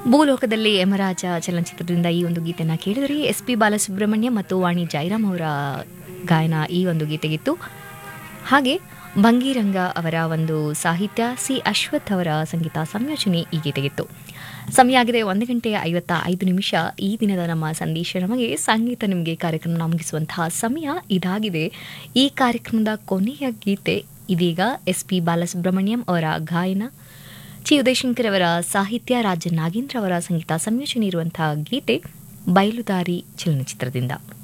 ಭೂಲೋಕದಲ್ಲಿ ಯಮರಾಜ ಚಲನಚಿತ್ರದಿಂದ ಈ ಒಂದು ಗೀತೆನ ಕೇಳಿದರೆ ಎಸ್ ಪಿ ಬಾಲಸುಬ್ರಹ್ಮಣ್ಯ ಮತ್ತು ವಾಣಿ ಜೈರಾಮ್ ಅವರ ಗಾಯನ ಈ ಒಂದು ಗೀತೆಗಿತ್ತು ಹಾಗೆ ಭಂಗಿರಂಗ ಅವರ ಒಂದು ಸಾಹಿತ್ಯ ಸಿ ಅಶ್ವಥ್ ಅವರ ಸಂಗೀತ ಸಂಯೋಜನೆ ಈ ಗೀತೆಗಿತ್ತು ಸಮಯ ಆಗಿದೆ ಒಂದು ಗಂಟೆ ಐವತ್ತ ಐದು ನಿಮಿಷ ಈ ದಿನದ ನಮ್ಮ ಸಂದೇಶ ನಮಗೆ ಸಂಗೀತ ನಿಮಗೆ ಕಾರ್ಯಕ್ರಮ ಮುಗಿಸುವಂತಹ ಸಮಯ ಇದಾಗಿದೆ ಈ ಕಾರ್ಯಕ್ರಮದ ಕೊನೆಯ ಗೀತೆ ಇದೀಗ ಎಸ್ ಪಿ ಬಾಲಸುಬ್ರಹ್ಮಣ್ಯಂ ಅವರ ಗಾಯನ ಚಿ ಉದಯಶಂಕರ್ ಅವರ ಸಾಹಿತ್ಯ ರಾಜ ನಾಗೇಂದ್ರ ಅವರ ಸಂಗೀತ ಸಂಯೋಜನೆ ಇರುವಂತಹ ಗೀತೆ ಬಯಲುದಾರಿ ಚಲನಚಿತ್ರದಿಂದ